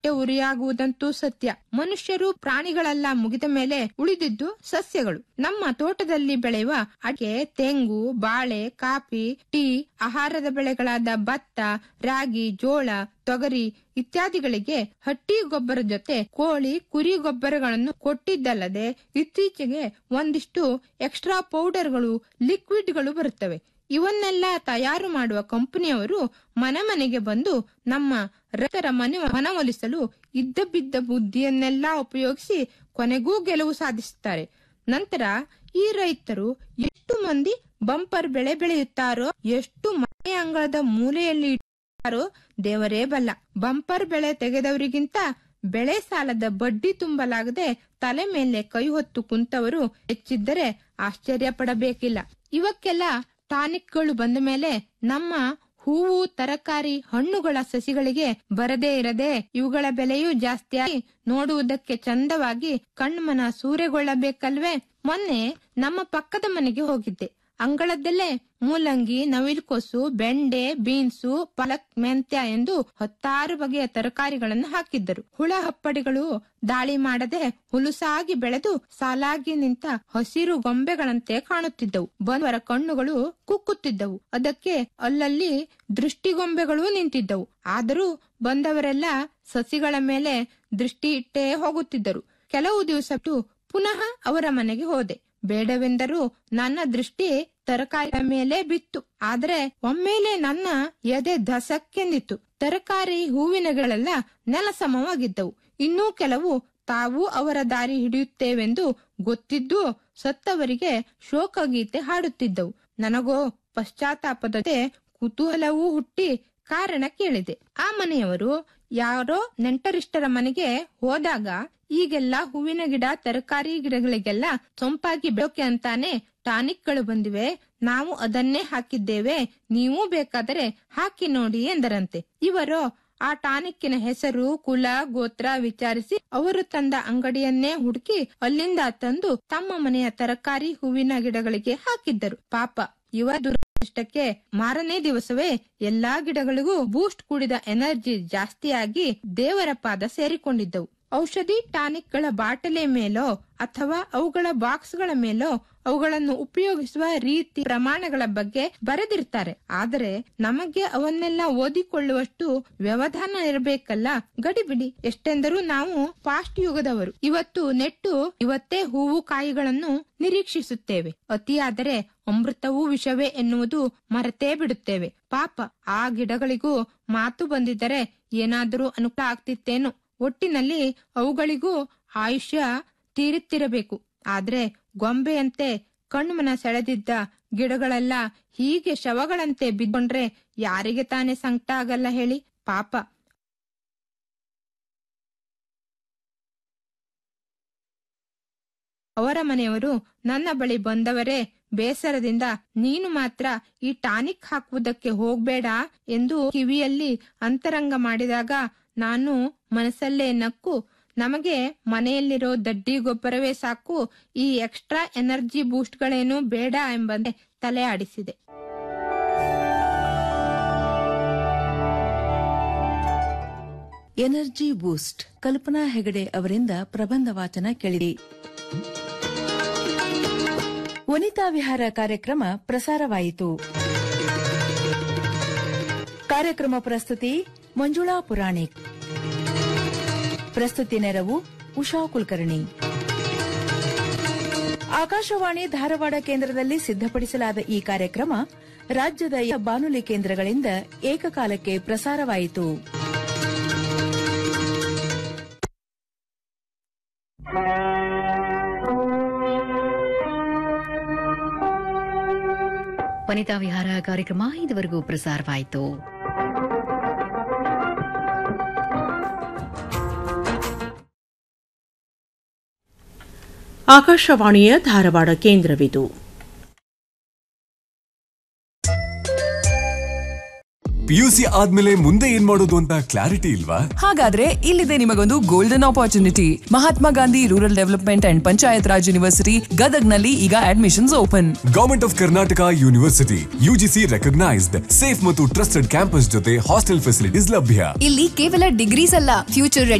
ಹೊಟ್ಟೆ ಉರಿಯಾಗುವುದಂತೂ ಸತ್ಯ ಮನುಷ್ಯರು ಪ್ರಾಣಿಗಳೆಲ್ಲ ಮುಗಿದ ಮೇಲೆ ಉಳಿದಿದ್ದು ಸಸ್ಯಗಳು ನಮ್ಮ ತೋಟದಲ್ಲಿ ಬೆಳೆಯುವ ಅಡಿಕೆ ತೆಂಗು ಬಾಳೆ ಕಾಫಿ ಟೀ ಆಹಾರದ ಬೆಳೆಗಳಾದ ಭತ್ತ ರಾಗಿ ಜೋಳ ತೊಗರಿ ಇತ್ಯಾದಿಗಳಿಗೆ ಹಟ್ಟಿ ಗೊಬ್ಬರ ಜೊತೆ ಕೋಳಿ ಕುರಿ ಗೊಬ್ಬರಗಳನ್ನು ಕೊಟ್ಟಿದ್ದಲ್ಲದೆ ಇತ್ತೀಚೆಗೆ ಒಂದಿಷ್ಟು ಎಕ್ಸ್ಟ್ರಾ ಪೌಡರ್ಗಳು ಲಿಕ್ವಿಡ್ಗಳು ಬರುತ್ತವೆ ಇವನ್ನೆಲ್ಲ ತಯಾರು ಮಾಡುವ ಕಂಪನಿಯವರು ಮನೆ ಮನೆಗೆ ಬಂದು ನಮ್ಮ ರೈತರ ಮನೆ ಮನವೊಲಿಸಲು ಇದ್ದ ಬಿದ್ದ ಬುದ್ಧಿಯನ್ನೆಲ್ಲ ಉಪಯೋಗಿಸಿ ಕೊನೆಗೂ ಗೆಲುವು ಸಾಧಿಸುತ್ತಾರೆ ನಂತರ ಈ ರೈತರು ಎಷ್ಟು ಮಂದಿ ಬಂಪರ್ ಬೆಳೆ ಬೆಳೆಯುತ್ತಾರೋ ಎಷ್ಟು ಮನೆ ಅಂಗಳದ ಮೂಲೆಯಲ್ಲಿ ಇಟ್ಟಾರೋ ದೇವರೇ ಬಲ್ಲ ಬಂಪರ್ ಬೆಳೆ ತೆಗೆದವರಿಗಿಂತ ಬೆಳೆ ಸಾಲದ ಬಡ್ಡಿ ತುಂಬಲಾಗದೆ ತಲೆ ಮೇಲೆ ಕೈ ಹೊತ್ತು ಕುಂತವರು ಹೆಚ್ಚಿದ್ದರೆ ಆಶ್ಚರ್ಯ ಪಡಬೇಕಿಲ್ಲ ಇವಕ್ಕೆಲ್ಲ ಟಾನಿಕ್ಗಳು ಬಂದ ಮೇಲೆ ನಮ್ಮ ಹೂವು ತರಕಾರಿ ಹಣ್ಣುಗಳ ಸಸಿಗಳಿಗೆ ಬರದೇ ಇರದೆ ಇವುಗಳ ಬೆಲೆಯೂ ಜಾಸ್ತಿಯಾಗಿ ನೋಡುವುದಕ್ಕೆ ಚಂದವಾಗಿ ಕಣ್ಮನ ಸೂರೆಗೊಳ್ಳಬೇಕಲ್ವೇ ಮೊನ್ನೆ ನಮ್ಮ ಪಕ್ಕದ ಮನೆಗೆ ಹೋಗಿದ್ದೆ ಅಂಗಳದಲ್ಲೇ ಮೂಲಂಗಿ ನವಿಲುಕೋಸು ಬೆಂಡೆ ಬೀನ್ಸು ಪಾಲಕ್ ಮೆಂತ್ಯ ಎಂದು ಹತ್ತಾರು ಬಗೆಯ ತರಕಾರಿಗಳನ್ನು ಹಾಕಿದ್ದರು ಹುಳ ಹಪ್ಪಡಿಗಳು ದಾಳಿ ಮಾಡದೆ ಹುಲುಸಾಗಿ ಬೆಳೆದು ಸಾಲಾಗಿ ನಿಂತ ಹಸಿರು ಗೊಂಬೆಗಳಂತೆ ಕಾಣುತ್ತಿದ್ದವು ಬಂದವರ ಕಣ್ಣುಗಳು ಕುಕ್ಕುತ್ತಿದ್ದವು ಅದಕ್ಕೆ ಅಲ್ಲಲ್ಲಿ ದೃಷ್ಟಿಗೊಂಬೆಗಳು ನಿಂತಿದ್ದವು ಆದರೂ ಬಂದವರೆಲ್ಲ ಸಸಿಗಳ ಮೇಲೆ ದೃಷ್ಟಿ ಇಟ್ಟೇ ಹೋಗುತ್ತಿದ್ದರು ಕೆಲವು ದಿವಸ ಪುನಃ ಅವರ ಮನೆಗೆ ಹೋದೆ ಬೇಡವೆಂದರೂ ನನ್ನ ದೃಷ್ಟಿ ತರಕಾರಿಯ ಮೇಲೆ ಬಿತ್ತು ಆದರೆ ಒಮ್ಮೆಲೆ ನನ್ನ ಎದೆ ಧಸಕ್ಕೆಂದಿತ್ತು ತರಕಾರಿ ಹೂವಿನಗಳೆಲ್ಲ ನೆಲಸಮವಾಗಿದ್ದವು ಇನ್ನೂ ಕೆಲವು ತಾವು ಅವರ ದಾರಿ ಹಿಡಿಯುತ್ತೇವೆಂದು ಗೊತ್ತಿದ್ದು ಸತ್ತವರಿಗೆ ಶೋಕಗೀತೆ ಹಾಡುತ್ತಿದ್ದವು ನನಗೋ ಪಶ್ಚಾತ್ತಾಪದ ಕುತೂಹಲವೂ ಹುಟ್ಟಿ ಕಾರಣ ಕೇಳಿದೆ ಆ ಮನೆಯವರು ಯಾರೋ ನೆಂಟರಿಷ್ಟರ ಮನೆಗೆ ಹೋದಾಗ ಈಗೆಲ್ಲ ಹೂವಿನ ಗಿಡ ತರಕಾರಿ ಗಿಡಗಳಿಗೆಲ್ಲ ಸೊಂಪಾಗಿ ಬೆಳಕೆ ಅಂತಾನೆ ಟಾನಿಕ್ಗಳು ಬಂದಿವೆ ನಾವು ಅದನ್ನೇ ಹಾಕಿದ್ದೇವೆ ನೀವು ಬೇಕಾದರೆ ಹಾಕಿ ನೋಡಿ ಎಂದರಂತೆ ಇವರು ಆ ಟಾನಿಕ್ಕಿನ ಹೆಸರು ಕುಲ ಗೋತ್ರ ವಿಚಾರಿಸಿ ಅವರು ತಂದ ಅಂಗಡಿಯನ್ನೇ ಹುಡುಕಿ ಅಲ್ಲಿಂದ ತಂದು ತಮ್ಮ ಮನೆಯ ತರಕಾರಿ ಹೂವಿನ ಗಿಡಗಳಿಗೆ ಹಾಕಿದ್ದರು ಪಾಪ ಇವ ದುರದೃಷ್ಟಕ್ಕೆ ಮಾರನೇ ದಿವಸವೇ ಎಲ್ಲಾ ಗಿಡಗಳಿಗೂ ಬೂಸ್ಟ್ ಕೂಡಿದ ಎನರ್ಜಿ ಜಾಸ್ತಿಯಾಗಿ ದೇವರ ಪಾದ ಸೇರಿಕೊಂಡಿದ್ದವು ಔಷಧಿ ಟಾನಿಕ್ಗಳ ಬಾಟಲೆ ಮೇಲೋ ಅಥವಾ ಅವುಗಳ ಬಾಕ್ಸ್ಗಳ ಮೇಲೋ ಅವುಗಳನ್ನು ಉಪಯೋಗಿಸುವ ರೀತಿ ಪ್ರಮಾಣಗಳ ಬಗ್ಗೆ ಬರೆದಿರ್ತಾರೆ ಆದರೆ ನಮಗೆ ಅವನ್ನೆಲ್ಲ ಓದಿಕೊಳ್ಳುವಷ್ಟು ವ್ಯವಧಾನ ಇರಬೇಕಲ್ಲ ಗಡಿಬಿಡಿ ಎಷ್ಟೆಂದರೂ ನಾವು ಫಾಸ್ಟ್ ಯುಗದವರು ಇವತ್ತು ನೆಟ್ಟು ಇವತ್ತೇ ಹೂವು ಕಾಯಿಗಳನ್ನು ನಿರೀಕ್ಷಿಸುತ್ತೇವೆ ಅತಿಯಾದರೆ ಅಮೃತವೂ ವಿಷವೇ ಎನ್ನುವುದು ಮರೆತೇ ಬಿಡುತ್ತೇವೆ ಪಾಪ ಆ ಗಿಡಗಳಿಗೂ ಮಾತು ಬಂದಿದ್ದರೆ ಏನಾದರೂ ಅನುಕೂಲ ಆಗ್ತಿತ್ತೇನೋ ಒಟ್ಟಿನಲ್ಲಿ ಅವುಗಳಿಗೂ ಆಯುಷ್ಯ ತೀರುತ್ತಿರಬೇಕು ಆದ್ರೆ ಗೊಂಬೆಯಂತೆ ಕಣ್ಮನ ಸೆಳೆದಿದ್ದ ಗಿಡಗಳೆಲ್ಲ ಹೀಗೆ ಶವಗಳಂತೆ ಬಿದ್ಕೊಂಡ್ರೆ ಯಾರಿಗೆ ತಾನೇ ಸಂಕಟ ಆಗಲ್ಲ ಹೇಳಿ ಪಾಪ ಅವರ ಮನೆಯವರು ನನ್ನ ಬಳಿ ಬಂದವರೇ ಬೇಸರದಿಂದ ನೀನು ಮಾತ್ರ ಈ ಟಾನಿಕ್ ಹಾಕುವುದಕ್ಕೆ ಹೋಗ್ಬೇಡ ಎಂದು ಕಿವಿಯಲ್ಲಿ ಅಂತರಂಗ ಮಾಡಿದಾಗ ನಾನು ಮನಸ್ಸಲ್ಲೇ ನಕ್ಕು ನಮಗೆ ಮನೆಯಲ್ಲಿರೋ ದಡ್ಡಿ ಗೊಬ್ಬರವೇ ಸಾಕು ಈ ಎಕ್ಸ್ಟ್ರಾ ಎನರ್ಜಿ ಬೂಸ್ಟ್ಗಳೇನು ಬೇಡ ಎಂಬಂತೆ ತಲೆ ಆಡಿಸಿದೆ ಎನರ್ಜಿ ಬೂಸ್ಟ್ ಕಲ್ಪನಾ ಹೆಗಡೆ ಅವರಿಂದ ಪ್ರಬಂಧ ವಾಚನ ಕೇಳಿರಿ ವನಿತಾ ವಿಹಾರ ಕಾರ್ಯಕ್ರಮ ಪ್ರಸಾರವಾಯಿತು ಕಾರ್ಯಕ್ರಮ ಪ್ರಸ್ತುತಿ ಮಂಜುಳಾ ಪುರಾಣಿಕ್ ಪ್ರಸ್ತುತಿ ನೆರವು ಉಷಾ ಕುಲಕರ್ಣಿ ಆಕಾಶವಾಣಿ ಧಾರವಾಡ ಕೇಂದ್ರದಲ್ಲಿ ಸಿದ್ಧಪಡಿಸಲಾದ ಈ ಕಾರ್ಯಕ್ರಮ ರಾಜ್ಯದ ಎಲ್ಲ ಬಾನುಲಿ ಕೇಂದ್ರಗಳಿಂದ ಏಕಕಾಲಕ್ಕೆ ಪ್ರಸಾರವಾಯಿತು ವನಿತಾ ವಿಹಾರ ಕಾರ್ಯಕ್ರಮ ಇದುವರೆಗೂ ಪ್ರಸಾರವಾಯಿತು ಆಕಾಶವಾಣಿಯ ಧಾರವಾಡ ಕೇಂದ್ರವಿದು ಪಿಯುಸಿ ಆದ್ಮೇಲೆ ಮುಂದೆ ಏನ್ ಮಾಡೋದು ಅಂತ ಕ್ಲಾರಿಟಿ ಇಲ್ವಾ ಹಾಗಾದ್ರೆ ಇಲ್ಲಿದೆ ನಿಮಗೊಂದು golden opportunity Mahatma Gandhi rural development and panchayat raj university ಗದಗ್ನಲ್ಲಿ ಈಗ admissions open government of Karnataka university U G C recognised safe ಮತ್ತು ಟ್ರಸ್ಟೆಡ್ ಕ್ಯಾಂಪಸ್ ಜೊತೆ ಹಾಸ್ಟೆಲ್ ಫೆಸಿಲಿಟೀಸ್ ಲಭ್ಯ ಇಲ್ಲಿ ಕೇವಲ ಡಿಗ್ರೀಸ್ ಅಲ್ಲ ಫ್ಯೂಚರ್